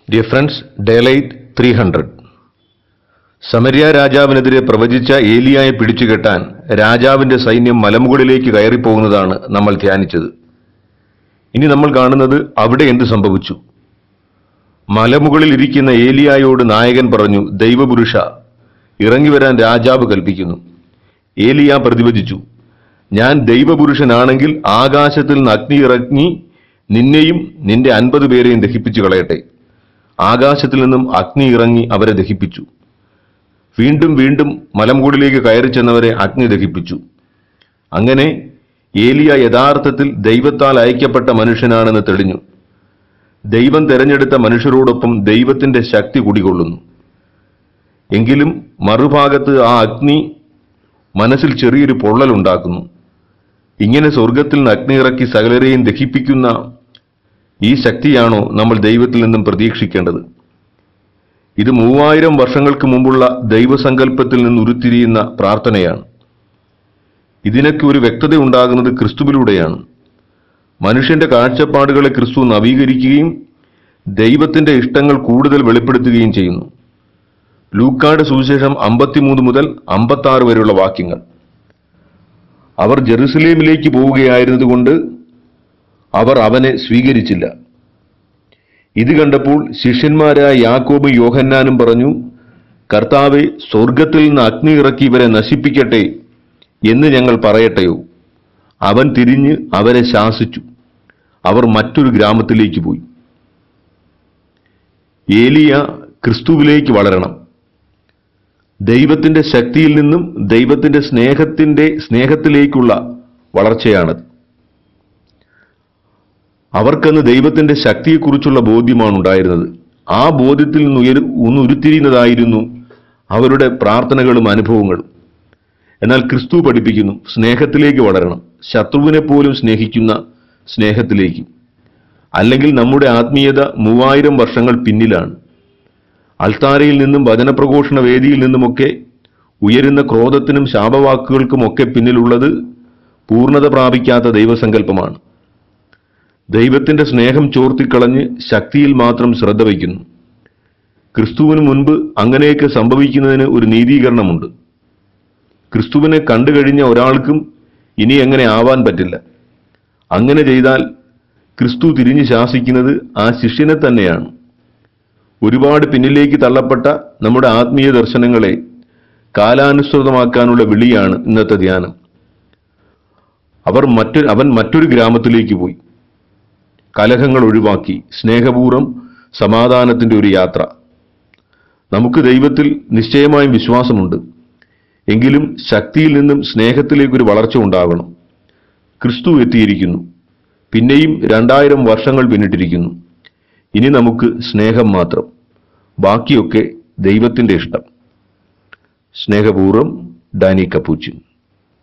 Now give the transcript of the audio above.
dear friends daylight three hundred സമര്യ രാജാവിനെതിരെ പ്രവചിച്ച ഏലിയായെ പിടിച്ചുകെട്ടാൻ രാജാവിന്റെ സൈന്യം മലമുകളിലേക്ക് കയറിപ്പോകുന്നതാണ് നമ്മൾ ധ്യാനിച്ചത് ഇനി നമ്മൾ കാണുന്നത് അവിടെ എന്ത് സംഭവിച്ചു മലമുകളിൽ ഇരിക്കുന്ന ഏലിയായോട് നായകൻ പറഞ്ഞു ദൈവപുരുഷ ഇറങ്ങി വരാൻ രാജാവ് കൽപ്പിക്കുന്നു ഏലിയ പ്രതിവചിച്ചു ഞാൻ ദൈവപുരുഷനാണെങ്കിൽ ആകാശത്തിൽ നിന്ന് അഗ്നി ഇറങ്ങി നിന്നെയും നിന്റെ അൻപത് പേരെയും ദഹിപ്പിച്ചു കളയട്ടെ ആകാശത്തിൽ നിന്നും അഗ്നി ഇറങ്ങി അവരെ ദഹിപ്പിച്ചു വീണ്ടും വീണ്ടും മലമുകളിലേക്ക് കയറി ചെന്നവരെ അഗ്നി ദഹിപ്പിച്ചു അങ്ങനെ ഏലിയ യഥാർത്ഥത്തിൽ ദൈവത്താൽ അയക്കപ്പെട്ട മനുഷ്യനാണെന്ന് തെളിഞ്ഞു ദൈവം തെരഞ്ഞെടുത്ത മനുഷ്യരോടൊപ്പം ദൈവത്തിന്റെ ശക്തി കുടികൊള്ളുന്നു എങ്കിലും മറുഭാഗത്ത് ആ അഗ്നി മനസ്സിൽ ചെറിയൊരു പൊള്ളലുണ്ടാക്കുന്നു ഇങ്ങനെ സ്വർഗത്തിൽ നിന്ന് അഗ്നി ഇറക്കി സകലരെയും ദഹിപ്പിക്കുന്ന ഈ ശക്തിയാണോ നമ്മൾ ദൈവത്തിൽ നിന്നും പ്രതീക്ഷിക്കേണ്ടത് ഇത് മൂവായിരം വർഷങ്ങൾക്ക് മുമ്പുള്ള ദൈവസങ്കല്പത്തിൽ നിന്ന് ഉരുത്തിരിയുന്ന പ്രാർത്ഥനയാണ് ഇതിനൊക്കെ ഒരു വ്യക്തത ഉണ്ടാകുന്നത് ക്രിസ്തുവിലൂടെയാണ് മനുഷ്യന്റെ കാഴ്ചപ്പാടുകളെ ക്രിസ്തു നവീകരിക്കുകയും ദൈവത്തിന്റെ ഇഷ്ടങ്ങൾ കൂടുതൽ വെളിപ്പെടുത്തുകയും ചെയ്യുന്നു ലൂക്കാട് സുവിശേഷം അമ്പത്തിമൂന്ന് മുതൽ അമ്പത്തി ആറ് വരെയുള്ള വാക്യങ്ങൾ അവർ ജെറുസലേമിലേക്ക് പോവുകയായിരുന്നതുകൊണ്ട് അവർ അവനെ സ്വീകരിച്ചില്ല ഇത് കണ്ടപ്പോൾ ശിഷ്യന്മാരായ യാക്കോബും യോഹന്നാനും പറഞ്ഞു കർത്താവെ സ്വർഗത്തിൽ നിന്ന് അഗ്നി ഇറക്കി ഇവരെ നശിപ്പിക്കട്ടെ എന്ന് ഞങ്ങൾ പറയട്ടെയോ അവൻ തിരിഞ്ഞ് അവരെ ശാസിച്ചു അവർ മറ്റൊരു ഗ്രാമത്തിലേക്ക് പോയി ഏലിയ ക്രിസ്തുവിലേക്ക് വളരണം ദൈവത്തിന്റെ ശക്തിയിൽ നിന്നും ദൈവത്തിന്റെ സ്നേഹത്തിന്റെ സ്നേഹത്തിലേക്കുള്ള വളർച്ചയാണത് അവർക്കന്ന് ദൈവത്തിന്റെ ശക്തിയെക്കുറിച്ചുള്ള ബോധ്യമാണ് ഉണ്ടായിരുന്നത് ആ ബോധ്യത്തിൽ നിന്ന് ഉയരു ഒന്ന് ഉരുത്തിരിയുന്നതായിരുന്നു അവരുടെ പ്രാർത്ഥനകളും അനുഭവങ്ങളും എന്നാൽ ക്രിസ്തു പഠിപ്പിക്കുന്നു സ്നേഹത്തിലേക്ക് വളരണം ശത്രുവിനെ പോലും സ്നേഹിക്കുന്ന സ്നേഹത്തിലേക്ക് അല്ലെങ്കിൽ നമ്മുടെ ആത്മീയത മൂവായിരം വർഷങ്ങൾ പിന്നിലാണ് അൾത്താരയിൽ നിന്നും വചനപ്രഘോഷണ വേദിയിൽ നിന്നുമൊക്കെ ഉയരുന്ന ക്രോധത്തിനും ശാപവാക്കുകൾക്കുമൊക്കെ പിന്നിലുള്ളത് പൂർണ്ണത പ്രാപിക്കാത്ത ദൈവസങ്കല്പമാണ് ദൈവത്തിന്റെ സ്നേഹം ചോർത്തിക്കളഞ്ഞ് ശക്തിയിൽ മാത്രം ശ്രദ്ധ വയ്ക്കുന്നു ക്രിസ്തുവിന് മുൻപ് അങ്ങനെയൊക്കെ സംഭവിക്കുന്നതിന് ഒരു നീതീകരണമുണ്ട് ക്രിസ്തുവിനെ കണ്ടു കഴിഞ്ഞ ഒരാൾക്കും ഇനി എങ്ങനെ ആവാൻ പറ്റില്ല അങ്ങനെ ചെയ്താൽ ക്രിസ്തു തിരിഞ്ഞു ശാസിക്കുന്നത് ആ ശിഷ്യനെ തന്നെയാണ് ഒരുപാട് പിന്നിലേക്ക് തള്ളപ്പെട്ട നമ്മുടെ ആത്മീയ ദർശനങ്ങളെ കാലാനുസൃതമാക്കാനുള്ള വിളിയാണ് ഇന്നത്തെ ധ്യാനം അവർ മറ്റൊരു അവൻ മറ്റൊരു ഗ്രാമത്തിലേക്ക് പോയി കലഹങ്ങൾ ഒഴിവാക്കി സ്നേഹപൂർവ്വം സമാധാനത്തിന്റെ ഒരു യാത്ര നമുക്ക് ദൈവത്തിൽ നിശ്ചയമായും വിശ്വാസമുണ്ട് എങ്കിലും ശക്തിയിൽ നിന്നും സ്നേഹത്തിലേക്കൊരു വളർച്ച ഉണ്ടാകണം ക്രിസ്തു എത്തിയിരിക്കുന്നു പിന്നെയും രണ്ടായിരം വർഷങ്ങൾ പിന്നിട്ടിരിക്കുന്നു ഇനി നമുക്ക് സ്നേഹം മാത്രം ബാക്കിയൊക്കെ ദൈവത്തിന്റെ ഇഷ്ടം സ്നേഹപൂർവ്വം ഡാനി കപ്പൂച്ചിൻ